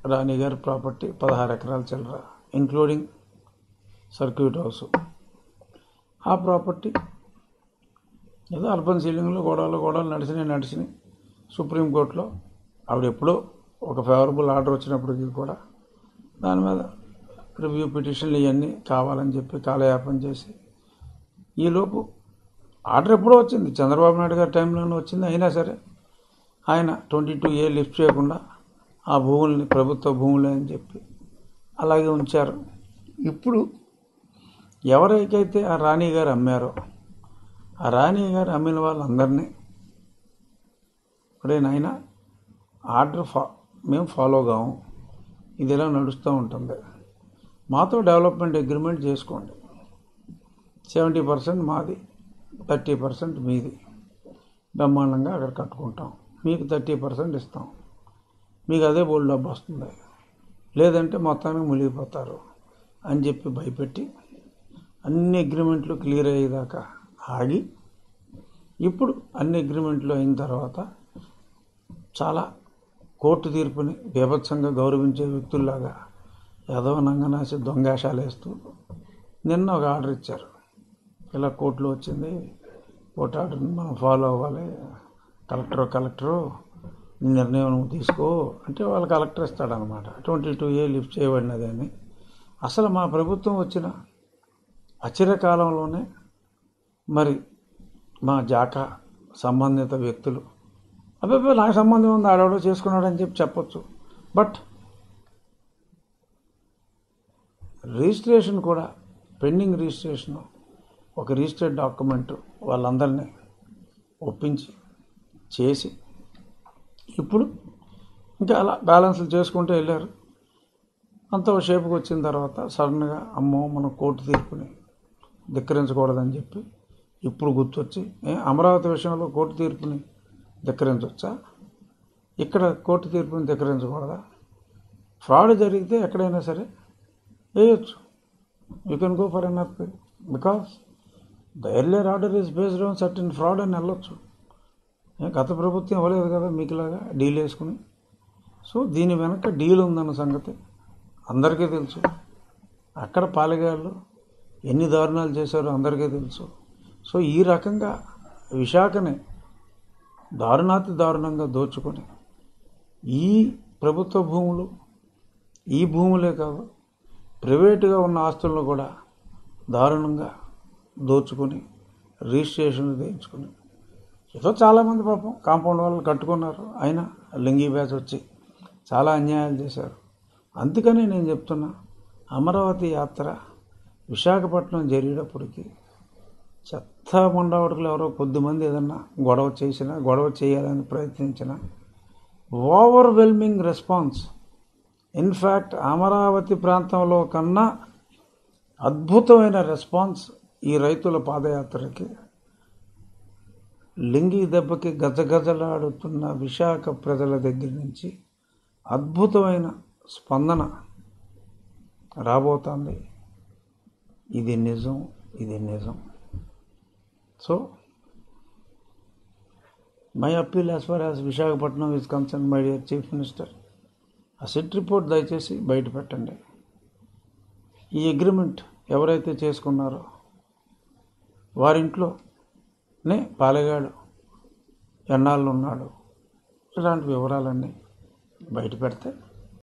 రాణి గారి ప్రాపర్టీ పదహారు ఎకరాల చిల్లర ఇంక్లూడింగ్ సర్క్యూట్ హౌస్ ఆ ప్రాపర్టీ ఏదో అర్బన్ సీలింగ్లో గొడవలు గొడవలు నడిచినాయి నడిచినాయి సుప్రీంకోర్టులో ఆవిడ ఎప్పుడో ఒక ఫేవరబుల్ ఆర్డర్ వచ్చినప్పటికీ కూడా దాని మీద రివ్యూ పిటిషన్లు ఇవన్నీ కావాలని చెప్పి కాలయాపన చేసి ఈలోపు ఆర్డర్ ఎప్పుడో వచ్చింది చంద్రబాబు నాయుడు గారి టైంలోనే వచ్చింది అయినా సరే ఆయన ట్వంటీ టూ ఏ లిఫ్ట్ చేయకుండా ఆ భూముల్ని ప్రభుత్వ భూములే అని చెప్పి అలాగే ఉంచారు ఇప్పుడు ఎవరికైతే ఆ రాణి గారు అమ్మారో ఆ రాణి గారు అమ్మిన వాళ్ళందరినీ ఇప్పుడే నాయన ఆర్డర్ ఫా మేము ఫాలో కాము ఇది ఇలా నడుస్తూ ఉంటుంది మాతో డెవలప్మెంట్ అగ్రిమెంట్ చేసుకోండి సెవెంటీ పర్సెంట్ మాది థర్టీ పర్సెంట్ మీది బ్రహ్మాండంగా అక్కడ కట్టుకుంటాం మీకు థర్టీ పర్సెంట్ ఇస్తాం మీకు అదే బోల్డ్ డబ్బు వస్తుంది లేదంటే మొత్తానికి మునిగిపోతారు అని చెప్పి భయపెట్టి అన్ని అగ్రిమెంట్లు క్లియర్ అయ్యేదాకా ఆగి ఇప్పుడు అన్ని అగ్రిమెంట్లు అయిన తర్వాత చాలా కోర్టు తీర్పుని బీభత్సంగా గౌరవించే వ్యక్తుల్లాగా ఏదో నంగనాసి దొంగాశాలు వేస్తూ నిన్న ఒక ఆర్డర్ ఇచ్చారు ఇలా కోర్టులో వచ్చింది కోర్టు ఆర్డర్ని మనం ఫాలో అవ్వాలి కలెక్టర్ కలెక్టరు నీ నిర్ణయం నువ్వు తీసుకో అంటే వాళ్ళు కలెక్టర్ ఇస్తాడనమాట ట్వంటీ టూ ఏ లిఫ్ట్ చేయబడినది అని అసలు మా ప్రభుత్వం వచ్చిన అచిరకాలంలోనే మరి మా జాకా సంబంధిత వ్యక్తులు అబ్బాయి నాకు సంబంధం ఉంది ఆడెవడో చేసుకున్నాడని చెప్పి చెప్పొచ్చు బట్ రిజిస్ట్రేషన్ కూడా పెండింగ్ రిజిస్ట్రేషన్ ఒక రిజిస్టర్డ్ డాక్యుమెంట్ వాళ్ళందరినీ ఒప్పించి చేసి ఇప్పుడు ఇంకా అలా బ్యాలెన్స్లు చేసుకుంటూ వెళ్ళారు అంత షేపుకి వచ్చిన తర్వాత సడన్గా అమ్మో మనం కోర్టు తీర్పుని ధిక్కరించకూడదని చెప్పి ఇప్పుడు గుర్తొచ్చి ఏ అమరావతి విషయంలో కోర్టు తీర్పుని ధిక్కరించవచ్చా ఇక్కడ కోర్టు తీర్పుని ధిక్కరించకూడదా ఫ్రాడ్ జరిగితే ఎక్కడైనా సరే వేయచ్చు you can go for an appeal because the earlier order is based on certain fraud అని వెళ్ళొచ్చు ఏ గత ప్రభుత్వం ఇవ్వలేదు కదా మీకులాగా డీల్ వేసుకుని సో దీని వెనక డీల్ ఉందన్న సంగతి అందరికీ తెలుసు అక్కడ పాలెగాళ్ళు ఎన్ని దారుణాలు చేశారో అందరికీ తెలుసు సో ఈ రకంగా విశాఖని దారుణాతి దారుణంగా దోచుకొని ఈ ప్రభుత్వ భూములు ఈ భూములే కాదు ప్రైవేటుగా ఉన్న ఆస్తులను కూడా దారుణంగా దోచుకొని రిజిస్ట్రేషన్లు చేయించుకుని ఏదో చాలామంది పాపం కాంపౌండ్ వాళ్ళు కట్టుకున్నారు అయినా లింగి బ్యాచ్ వచ్చి చాలా అన్యాయాలు చేశారు అందుకని నేను చెప్తున్నా అమరావతి యాత్ర విశాఖపట్నం జరిగేటప్పటికి చెత్త మండవడుకులు ఎవరో కొద్దిమంది ఏదన్నా గొడవ చేసినా గొడవ చేయాలని ప్రయత్నించిన ఓవర్వెల్మింగ్ రెస్పాన్స్ ఇన్ఫ్యాక్ట్ అమరావతి ప్రాంతంలో కన్నా అద్భుతమైన రెస్పాన్స్ ఈ రైతుల పాదయాత్రకి లింగి దెబ్బకి గజగజలాడుతున్న విశాఖ ప్రజల దగ్గర నుంచి అద్భుతమైన స్పందన రాబోతోంది ఇది నిజం ఇది నిజం so my appeal as far as Visakhapatnam is concern my dear chief minister ఆ సిట్ రిపోర్ట్ దయచేసి బయట పెట్టండి ఈ అగ్రిమెంట్ ఎవరైతే చేసుకున్నారో వారింట్లోనే పాలెగాడు ఎన్నాళ్ళు ఉన్నాడు ఇలాంటి వివరాలన్నీ బయట పెడితే